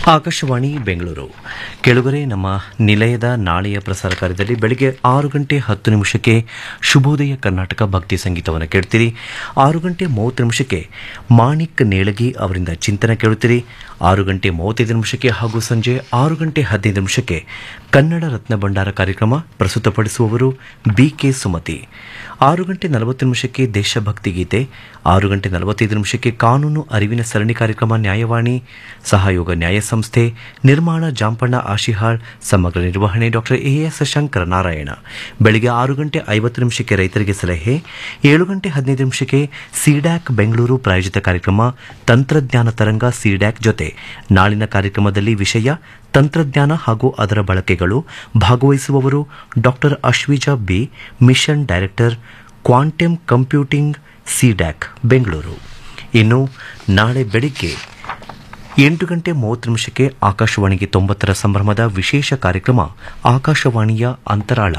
ಆಕಾಶವಾಣಿ ಬೆಂಗಳೂರು ಕೆಳಗರೆ ನಮ್ಮ ನಿಲಯದ ನಾಳೆಯ ಪ್ರಸಾರ ಕಾರ್ಯದಲ್ಲಿ ಬೆಳಗ್ಗೆ ಆರು ಗಂಟೆ ಹತ್ತು ನಿಮಿಷಕ್ಕೆ ಶುಭೋದಯ ಕರ್ನಾಟಕ ಭಕ್ತಿ ಸಂಗೀತವನ್ನು ಕೇಳ್ತೀರಿ ಆರು ಗಂಟೆ ಮೂವತ್ತು ನಿಮಿಷಕ್ಕೆ ಮಾಣಿಕ್ ನೇಳಗಿ ಅವರಿಂದ ಚಿಂತನೆ ಕೇಳುತ್ತೀರಿ ಆರು ಗಂಟೆ ಮೂವತ್ತೈದು ನಿಮಿಷಕ್ಕೆ ಹಾಗೂ ಸಂಜೆ ಆರು ಗಂಟೆ ಹದಿನೈದು ನಿಮಿಷಕ್ಕೆ ಕನ್ನಡ ರತ್ನ ಭಂಡಾರ ಕಾರ್ಯಕ್ರಮ ಪ್ರಸ್ತುತಪಡಿಸುವವರು ಬಿಕೆ ಸುಮತಿ ಆರು ಗಂಟೆ ನಲವತ್ತು ನಿಮಿಷಕ್ಕೆ ದೇಶಭಕ್ತಿ ಗೀತೆ ಆರು ಗಂಟೆ ನಲವತ್ತೈದು ನಿಮಿಷಕ್ಕೆ ಕಾನೂನು ಅರಿವಿನ ಸರಣಿ ಕಾರ್ಯಕ್ರಮ ನ್ಯಾಯವಾಣಿ ಸಹಯೋಗ ನ್ಯಾಯ ಸಂಸ್ಥೆ ನಿರ್ಮಾಣ ಜಾಂಪಣ್ಣ ಆಶಿಹಾಳ್ ಸಮಗ್ರ ನಿರ್ವಹಣೆ ಡಾಕ್ಟರ್ ಎಎಸ್ ಶಂಕರ ನಾರಾಯಣ ಬೆಳಿಗ್ಗೆ ಆರು ಗಂಟೆ ಐವತ್ತು ನಿಮಿಷಕ್ಕೆ ರೈತರಿಗೆ ಸಲಹೆ ಏಳು ಗಂಟೆ ಹದಿನೈದು ನಿಮಿಷಕ್ಕೆ ಸಿಡ್ಯಾಕ್ ಬೆಂಗಳೂರು ಪ್ರಾಯೋಜಿತ ಕಾರ್ಯಕ್ರಮ ತಂತ್ರಜ್ಞಾನ ತರಂಗ ಸಿಡ್ಯಾಕ್ ಜೊತೆ ನಾಳಿನ ಕಾರ್ಯಕ್ರಮದಲ್ಲಿ ವಿಷಯ ತಂತ್ರಜ್ಞಾನ ಹಾಗೂ ಅದರ ಬಳಕೆಗಳು ಭಾಗವಹಿಸುವವರು doctor Ashwija B mission director quantum computing CDAC Bengaluru ಇನ್ನು ನಾಳೆ ಬೆಳಿಗ್ಗೆ ಎಂಟು ಗಂಟೆ ಮೂವತ್ತು ನಿಮಿಷಕ್ಕೆ ಆಕಾಶವಾಣಿಗೆ ತೊಂಬತ್ತರ ಸಂಭ್ರಮದ ವಿಶೇಷ ಕಾರ್ಯಕ್ರಮ ಆಕಾಶವಾಣಿಯ ಅಂತರಾಳ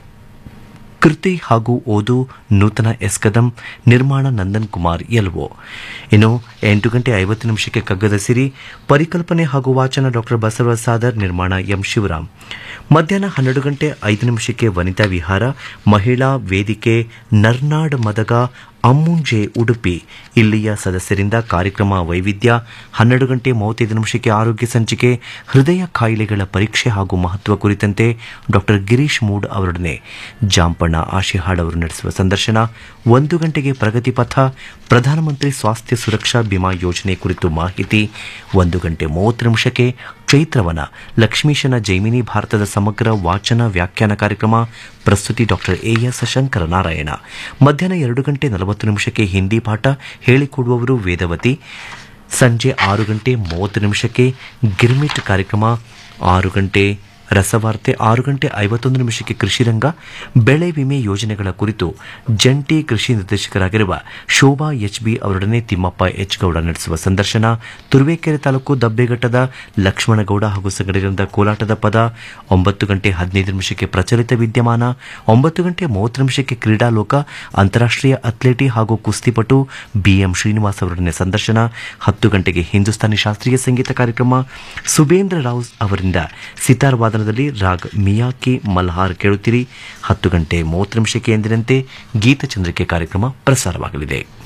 ಕೃತಿ ಹಾಗೂ ಓದು ನೂತನ ಎಸ್ಕದಂ ನಿರ್ಮಾಣ ನಂದನ್ ಕುಮಾರ್ ಎಲ್ಒ ಇನ್ನು ಎಂಟು ಗಂಟೆ ಐವತ್ತು ನಿಮಿಷಕ್ಕೆ ಕಗ್ಗದ ಸಿರಿ ಪರಿಕಲ್ಪನೆ ಹಾಗೂ ವಾಚನ ಡಾಕ್ಟರ್ ಬಸವ ಸಾದರ್ ನಿರ್ಮಾಣ ಎಂ ಶಿವರಾಮ್ ಮಧ್ಯಾಹ್ನ ಹನ್ನೆರಡು ಗಂಟೆ ಐದು ನಿಮಿಷಕ್ಕೆ ವನಿತಾ ವಿಹಾರ ಮಹಿಳಾ ವೇದಿಕೆ ನರ್ನಾಡ್ ಮದಗ ಅಮ್ಮುಂಜೆ ಉಡುಪಿ ಇಲ್ಲಿಯ ಸದಸ್ಯರಿಂದ ಕಾರ್ಯಕ್ರಮ ವೈವಿಧ್ಯ ಹನ್ನೆರಡು ಗಂಟೆ ಮೂವತ್ತೈದು ನಿಮಿಷಕ್ಕೆ ಆರೋಗ್ಯ ಸಂಚಿಕೆ ಹೃದಯ ಕಾಯಿಲೆಗಳ ಪರೀಕ್ಷೆ ಹಾಗೂ ಮಹತ್ವ ಕುರಿತಂತೆ ಡಾಕ್ಟರ್ ಗಿರೀಶ್ ಮೂಡ್ ಅವರೊಡನೆ ಜಾಂಪಣ್ಣ ಆಶಿಹಾಡ್ ಅವರು ನಡೆಸುವ ಸಂದರ್ಶನ ಒಂದು ಗಂಟೆಗೆ ಪ್ರಗತಿ ಪಥ ಪ್ರಧಾನಮಂತ್ರಿ ಸ್ವಾಸ್ಥ್ಯ ಸುರಕ್ಷಾ ಬಿಮಾ ಯೋಜನೆ ಕುರಿತು ಮಾಹಿತಿ ಒಂದು ಗಂಟೆ ಮೂವತ್ತು ನಿಮಿಷಕ್ಕೆ ಚೈತ್ರವನ ಲಕ್ಷ್ಮೀಶನ ಜೈಮಿನಿ ಭಾರತದ ಸಮಗ್ರ ವಾಚನ ವ್ಯಾಖ್ಯಾನ ಕಾರ್ಯಕ್ರಮ ಪ್ರಸ್ತುತಿ ಡಾಕ್ಟರ್ ಎಎಸ್ ಶಂಕರ ನಾರಾಯಣ ಮಧ್ಯಾಹ್ನ ಎರಡು ಗಂಟೆ ನಲವತ್ತು ನಿಮಿಷಕ್ಕೆ ಹಿಂದಿ ಪಾಠ ಹೇಳಿಕೊಡುವವರು ವೇದವತಿ ಸಂಜೆ ಆರು ಗಂಟೆ ಮೂವತ್ತು ನಿಮಿಷಕ್ಕೆ ಗಿರ್ಮಿಟ್ ಕಾರ್ಯಕ್ರಮ ಆರು ಗಂಟೆ ರಸವಾರ್ತೆ ಆರು ಗಂಟೆ ಐವತ್ತೊಂದು ನಿಮಿಷಕ್ಕೆ ಕೃಷಿರಂಗ ಬೆಳೆ ವಿಮೆ ಯೋಜನೆಗಳ ಕುರಿತು ಜಂಟಿ ಕೃಷಿ ನಿರ್ದೇಶಕರಾಗಿರುವ ಶೋಭಾ ಎಚ್ಬಿ ಅವರೊಡನೆ ತಿಮ್ಮಪ್ಪ ಎಚ್ ಗೌಡ ನಡೆಸುವ ಸಂದರ್ಶನ ತುರುವೇಕೆರೆ ತಾಲೂಕು ದಬ್ಬೆಘಟ್ಟದ ಲಕ್ಷ್ಮಣಗೌಡ ಹಾಗೂ ಸಂಗಡಿಗರಿಂದ ಕೋಲಾಟದ ಪದ ಒಂಬತ್ತು ಗಂಟೆ ಹದಿನೈದು ನಿಮಿಷಕ್ಕೆ ಪ್ರಚಲಿತ ವಿದ್ಯಮಾನ ಒಂಬತ್ತು ಗಂಟೆ ಮೂವತ್ತು ನಿಮಿಷಕ್ಕೆ ಕ್ರೀಡಾಲೋಕ ಅಂತಾರಾಷ್ಟೀಯ ಅಥ್ಲೆಟಿ ಹಾಗೂ ಕುಸ್ತಿಪಟು ಬಿಎಂ ಶ್ರೀನಿವಾಸ್ ಅವರೊಡನೆ ಸಂದರ್ಶನ ಹತ್ತು ಗಂಟೆಗೆ ಹಿಂದೂಸ್ತಾನಿ ಶಾಸ್ತ್ರೀಯ ಸಂಗೀತ ಕಾರ್ಯಕ್ರಮ ಸುಬೇಂದ್ರ ರಾವ್ ಅವರಿಂದ ಸಿತಾರ್ ವಾದನದಲ್ಲಿ ರಾಗ್ ಮಿಯಾಕಿ ಮಲ್ಹಾರ್ ಕೇಳುತ್ತೀರಿ ಹತ್ತು ಗಂಟೆ ಮೂವತ್ತು ನಿಮಿಷಕ್ಕೆ ಎಂದಿನಂತೆ ಗೀತಚಂದ್ರಿಕೆ ಕಾರ್ಯಕ್ರಮ ಪ್ರಸಾರವಾಗಲಿದೆ